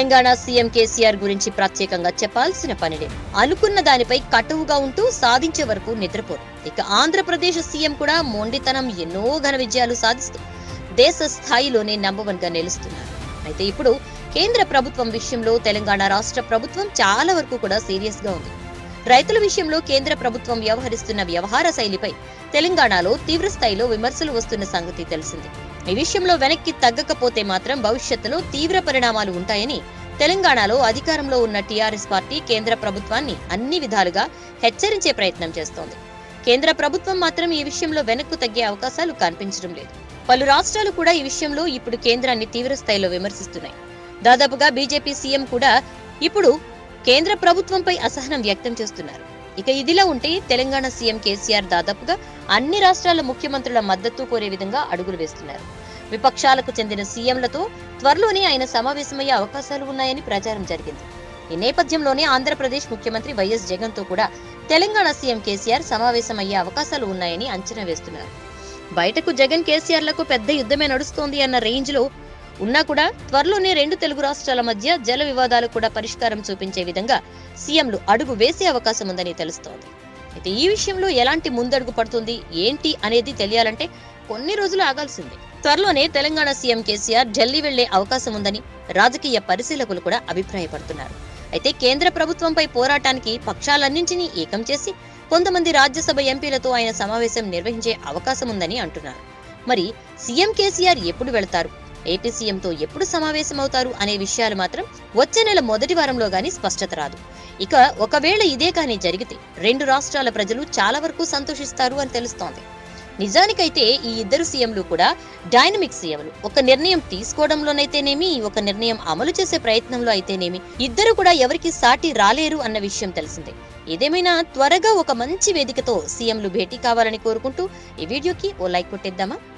Telangana CM KCR గురించి ప్రత్యేకంగా చెప్పాల్సిన పని లేదు అనుకున్న దానిపై కటువుగా ఉంటూ సాధించే వరకు నిద్రపోరు ఇక ఆంధ్రప్రదేశ్ సీఎం కూడా మొండితనం ఎన్నో ఘన విజయాలు సాధిస్తూ దేశ స్థాయిలోనే నంబర్ వన్ గా నిలుస్తున్నారు అయితే ఇప్పుడు కేంద్ర ప్రభుత్వం విషయంలో తెలంగాణ రాష్ట్ర ప్రభుత్వం చాలా వరకు కూడా సీరియస్ గా ఉంది రైతుల విషయంలో కేంద్ర ప్రభుత్వం వ్యవహరిస్తున్న వ్యవహార శైలిపై తెలంగాణలో తీవ్ర స్థాయిలో విమర్శలు వస్తున్న సంగతి తెలిసింది ఈ విషయంలో వెనక్కి తగ్గకపోతే మాత్రం భవిష్యత్తులో తీవ్ర పరిణామాలు ఉంటాయని తెలంగాణలో అధికారంలో ఉన్న టీఆర్ఎస్ పార్టీ కేంద్ర ప్రభుత్వాన్ని అన్ని విధాలుగా హెచ్చరించే ప్రయత్నం చేస్తోంది కేంద్ర ప్రభుత్వం మాత్రం ఈ విషయంలో వెనక్కు తగ్గే అవకాశాలు కనిపించడం లేదు పలు రాష్ట్రాలు కూడా ఈ విషయంలో ఇప్పుడు కేంద్రాన్ని తీవ్ర స్థాయిలో విమర్శిస్తున్నాయి దాదాపుగా బీజేపీ సీఎం కూడా ఇప్పుడు కేంద్ర ప్రభుత్వంపై అసహనం వ్యక్తం చేస్తున్నారు ఇక ఇదిలా ఉంటే తెలంగాణ సీఎం కేసీఆర్ దాదాపుగా అన్ని రాష్ట్రాల ముఖ్యమంత్రుల మద్దతు కోరే విధంగా అడుగులు వేస్తున్నారు విపక్షాలకు చెందిన సీఎంలతో త్వరలోనే ఆయన సమావేశమయ్యే అవకాశాలు ఉన్నాయని ప్రచారం జరిగింది ఈ నేపథ్యంలోనే ఆంధ్రప్రదేశ్ ముఖ్యమంత్రి వైఎస్ జగన్ తో కూడా తెలంగాణ సీఎం కేసీఆర్ సమావేశమయ్యే అవకాశాలు ఉన్నాయని అంచనా వేస్తున్నారు బయటకు జగన్ కేసీఆర్లకు పెద్ద యుద్ధమే నడుస్తోంది అన్న రేంజ్ లో ఉన్నా కూడా త్వరలోనే రెండు తెలుగు రాష్ట్రాల మధ్య జల వివాదాలు కూడా పరిష్కారం చూపించే విధంగా సీఎంలు అడుగు వేసే అవకాశం ఉందని తెలుస్తోంది అయితే ఈ విషయంలో ఎలాంటి ముందడుగు పడుతుంది ఏంటి అనేది తెలియాలంటే కొన్ని రోజులు ఆగాల్సిందే త్వరలోనే తెలంగాణ సీఎం కేసీఆర్ ఢిల్లీ వెళ్లే అవకాశం ఉందని రాజకీయ పరిశీలకులు కూడా అభిప్రాయపడుతున్నారు అయితే కేంద్ర ప్రభుత్వంపై పోరాటానికి పక్షాలన్నింటినీ ఏకం చేసి కొంతమంది రాజ్యసభ ఎంపీలతో ఆయన సమావేశం నిర్వహించే అవకాశం ఉందని అంటున్నారు మరి సీఎం కేసీఆర్ ఎప్పుడు వెళతారు ఏపీ సీఎంతో ఎప్పుడు సమావేశమవుతారు అనే విషయాలు మాత్రం వచ్చే నెల మొదటి వారంలో గానీ స్పష్టత రాదు ఇక ఒకవేళ ఇదే కానీ జరిగితే రెండు రాష్ట్రాల ప్రజలు చాలా వరకు సంతోషిస్తారు అని తెలుస్తోంది నిజానికైతే ఈ ఇద్దరు సీఎంలు కూడా డైనమిక్ సీఎంలు ఒక నిర్ణయం తీసుకోవడంలోనైతేనేమి ఒక నిర్ణయం అమలు చేసే ప్రయత్నంలో అయితేనేమి ఇద్దరు కూడా ఎవరికి సాటి రాలేరు అన్న విషయం తెలిసిందే ఏదేమైనా త్వరగా ఒక మంచి వేదికతో సీఎంలు భేటీ కావాలని కోరుకుంటూ ఈ వీడియోకి ఓ లైక్ కొట్టేద్దామా